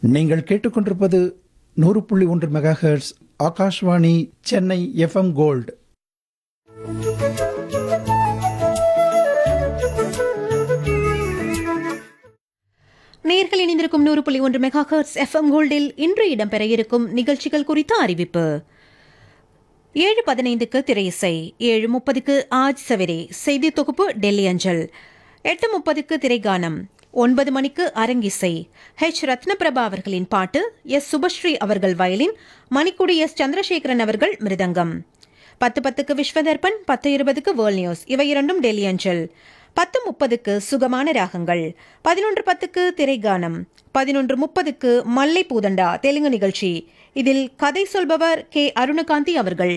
நீங்கள் கேட்டுக்கொண்டிருப்பது நூறு புள்ளி ஒன்று megahertz Akashvani Chennai FM gold நேர்கள் இணைந்திருக்கும் நூறு புள்ளி ஒன்று மெகா ஹெர்ட்ஸ் எஃப்எம் கோல்டில் இன்று இடம்பெற இருக்கும் நிகழ்ச்சிகள் குறித்த அறிவிப்பு ஏழு பதினைந்துக்கு திரையிசை ஏழு முப்பதுக்கு ஆஜ் சவரே செய்தி தொகுப்பு டெல்லி அஞ்சல் எட்டு முப்பதுக்கு திரைகானம் ஒன்பது மணிக்கு அரங்கிசை ஹெச் ரத்னபிரபா அவர்களின் பாட்டு எஸ் சுபஸ்ரீ அவர்கள் வயலின் மணிக்குடி எஸ் சந்திரசேகரன் அவர்கள் மிருதங்கம் பத்து பத்துக்கு விஸ்வதர்பன் பத்து இருபதுக்கு வேர்ல்ட் நியூஸ் இவை இரண்டும் டெல்லி அஞ்சல் பத்து முப்பதுக்கு சுகமான ராகங்கள் பதினொன்று பத்துக்கு திரைகானம் பதினொன்று முப்பதுக்கு மல்லை பூதண்டா தெலுங்கு நிகழ்ச்சி இதில் கதை சொல்பவர் கே அருணகாந்தி அவர்கள்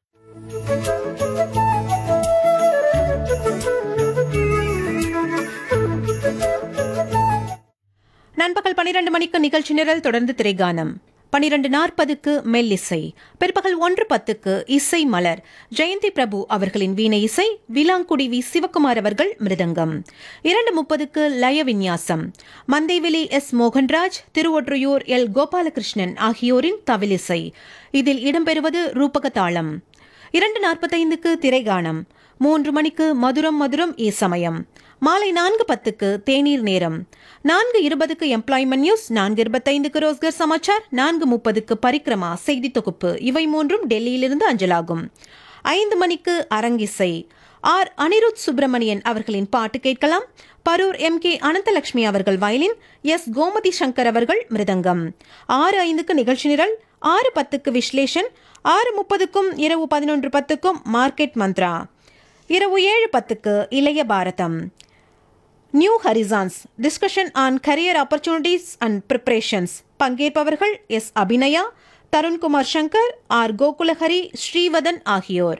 நண்பகல் பனிரெண்டு மணிக்கு நிகழ்ச்சி நிரல் தொடர்ந்து திரைகானம் பனிரெண்டு நாற்பதுக்கு மெல்லிசை பிற்பகல் ஒன்று பத்துக்கு இசை மலர் ஜெயந்தி பிரபு அவர்களின் வீணை இசை விலாங்குடி வி சிவகுமார் அவர்கள் மிருதங்கம் இரண்டு முப்பதுக்கு லய விந்யாசம் மந்தைவெளி எஸ் மோகன்ராஜ் திருவொற்றியூர் எல் கோபாலகிருஷ்ணன் ஆகியோரின் தவிலிசை இதில் இடம்பெறுவது ரூபக தாளம் இரண்டு நாற்பத்தைந்துக்கு திரைகானம் மூன்று மணிக்கு மதுரம் மதுரம் ஏ சமயம் மாலை நான்கு பத்துக்கு தேநீர் நேரம் நான்கு இருபதுக்கு எம்ப்ளாய்மெண்ட் நியூஸ் நான்கு இருபத்தைந்துக்கு ரோஸ்கர் சமாச்சார் நான்கு முப்பதுக்கு பரிக்ரமா செய்தி தொகுப்பு இவை மூன்றும் டெல்லியிலிருந்து அஞ்சலாகும் ஐந்து மணிக்கு அரங்கிசை ஆர் அனிருத் சுப்பிரமணியன் அவர்களின் பாட்டு கேட்கலாம் பரூர் எம் கே அனந்தலட்சுமி அவர்கள் வயலின் எஸ் கோமதி சங்கர் அவர்கள் மிருதங்கம் ஆறு ஐந்துக்கு நிகழ்ச்சி நிரல் ஆறு பத்துக்கு விஸ்லேஷன் ஆறு முப்பதுக்கும் இரவு பதினொன்று பத்துக்கும் மார்க்கெட் மந்த்ரா இரவு ஏழு பத்துக்கு Ilaiya Bharatham new horizons discussion on career opportunities and preparations பங்கேற்பவர்கள் எஸ் அபிநயா தருண்குமார் சங்கர் ஆர் கோகுலஹரி ஸ்ரீவதன் ஆகியோர்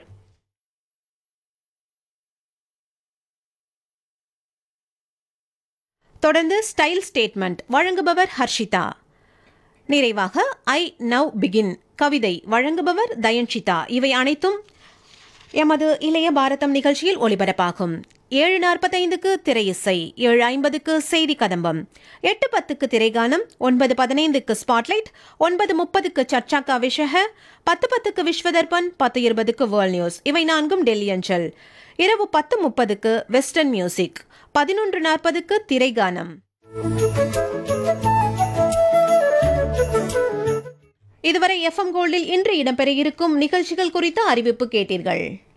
தொடர்ந்து ஸ்டைல் ஸ்டேட்மெண்ட் வழங்குபவர் ஹர்ஷிதா நிறைவாக ஐ நவ் பிகின் கவிதை வழங்குபவர் தயன்ஷிதா இவை அனைத்தும் எமது இளைய பாரதம் நிகழ்ச்சியில் ஒளிபரப்பாகும் ஏழு நாற்பத்தைந்துக்கு திரையிசை ஏழு ஐம்பதுக்கு செய்தி கதம்பம் எட்டு பத்துக்கு திரைகானம் ஒன்பது பதினைந்துக்கு ஸ்பாட்லைட் ஒன்பது முப்பதுக்கு சர்ச்சாக்கா விஷக பத்து பத்துக்கு விஸ்வதர்பன் பத்து இருபதுக்கு வேர்ல்ட் நியூஸ் இவை நான்கும் டெல்லி அஞ்சல் இரவு பத்து முப்பதுக்கு வெஸ்டர்ன் மியூசிக் பதினொன்று நாற்பதுக்கு திரைகானம் இதுவரை எஃப்எம் கோல்டில் இன்று இடம்பெற இருக்கும் நிகழ்ச்சிகள் குறித்த அறிவிப்பு கேட்டீர்கள்